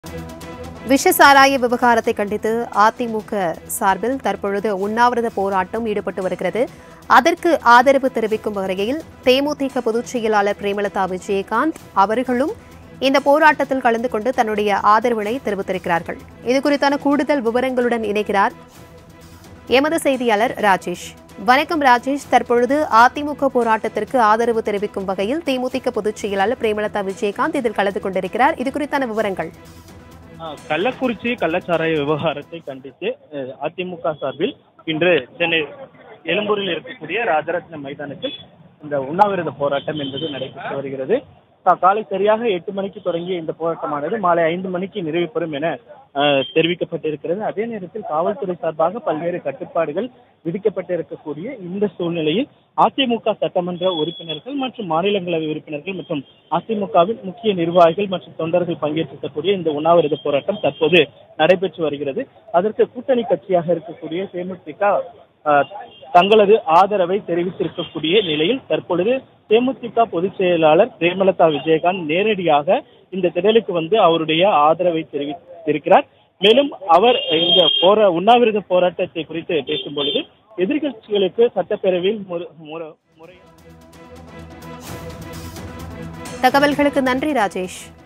விஷ சாராய விவகாரத்தை கண்டித்து அதிமுக சார்பில் தற்பொழுது உண்ணாவிரத போராட்டம் ஈடுபட்டு வருகிறது அதற்கு ஆதரவு தெரிவிக்கும் வகையில் தேமுதிக பொதுச் செயலாளர் பிரேமலதா விஜயகாந்த் அவர்களும் இந்த போராட்டத்தில் கலந்து கொண்டு தன்னுடைய ஆதரவினை தெரிவித்திருக்கிறார்கள் இது குறித்தான கூடுதல் விவரங்களுடன் இணைகிறார் எமது செய்தியாளர் ராஜேஷ் வணக்கம் ராஜேஷ் தற்பொழுது அதிமுக போராட்டத்திற்கு ஆதரவு தெரிவிக்கும் வகையில் தேமுதிக பொதுச் செயலாளர் பிரேமலதா விஜயகாந்த் இதில் கலந்து கொண்டிருக்கிறார் இது குறித்தான விவரங்கள் ஆஹ் கள்ளக்குறிச்சி கள்ளச்சாராய விவகாரத்தை கண்டித்து அஹ், அதிமுக சார்பில் இன்று சென்னை எழும்பூரில் இருக்கக்கூடிய ராஜரத்ன மைதானத்தில் இந்த உண்ணாவிரத போராட்டம் என்பது நடைபெற்று வருகிறது கா- காலை சரியாக எட்டு மணிக்கு தொடங்கிய இந்த போராட்டமானது மாலை ஐந்து மணிக்கு நிறைவு பெறும் என ஆஹ், தெரிவிக்கப்பட்டிருக்கிறது அதே நேரத்தில் காவல்துறை சார்பாக பல்வேறு கட்டுப்பாடுகள் விதிக்கப்பட்டிருக்கக்கூடிய இந்த சூழ்நிலையில் அதிமுக சட்டமன்ற உறுப்பினர்கள் மற்றும் மாநிலங்களவை உறுப்பினர்கள் மற்றும் அதிமுகவின் முக்கிய நிர்வாகிகள் மற்றும் தொண்டர்கள் பங்கேற்றிருக்கக்கூடிய இந்த உண்ணாவிரத போராட்டம் தற்போது நடைபெற்று வருகிறது அதற்கு கூட்டணி கட்சியாக இருக்கக்கூடிய தேமுதிக ஆஹ், தங்களது ஆதரவை தெரிவித்திருக்கக்கூடிய நிலையில் தற்பொழுது தேமுதிக பொதுச் செயலாளர் பிரேமலதா விஜயகாந்த் நேரடியாக இந்த திடலுக்கு வந்து அவருடைய ஆதரவை தெரிவித்திருக்கிறார் மேலும் அவர் இந்த போரா உண்ணாவிரத போராட்டத்தை குறித்து பேசும் பொழுது எதிர்க்கட்சிகளுக்கு சட்டப்பேரவையில் முறை- முறை- முறை தகவல்களுக்கு நன்றி ராஜேஷ்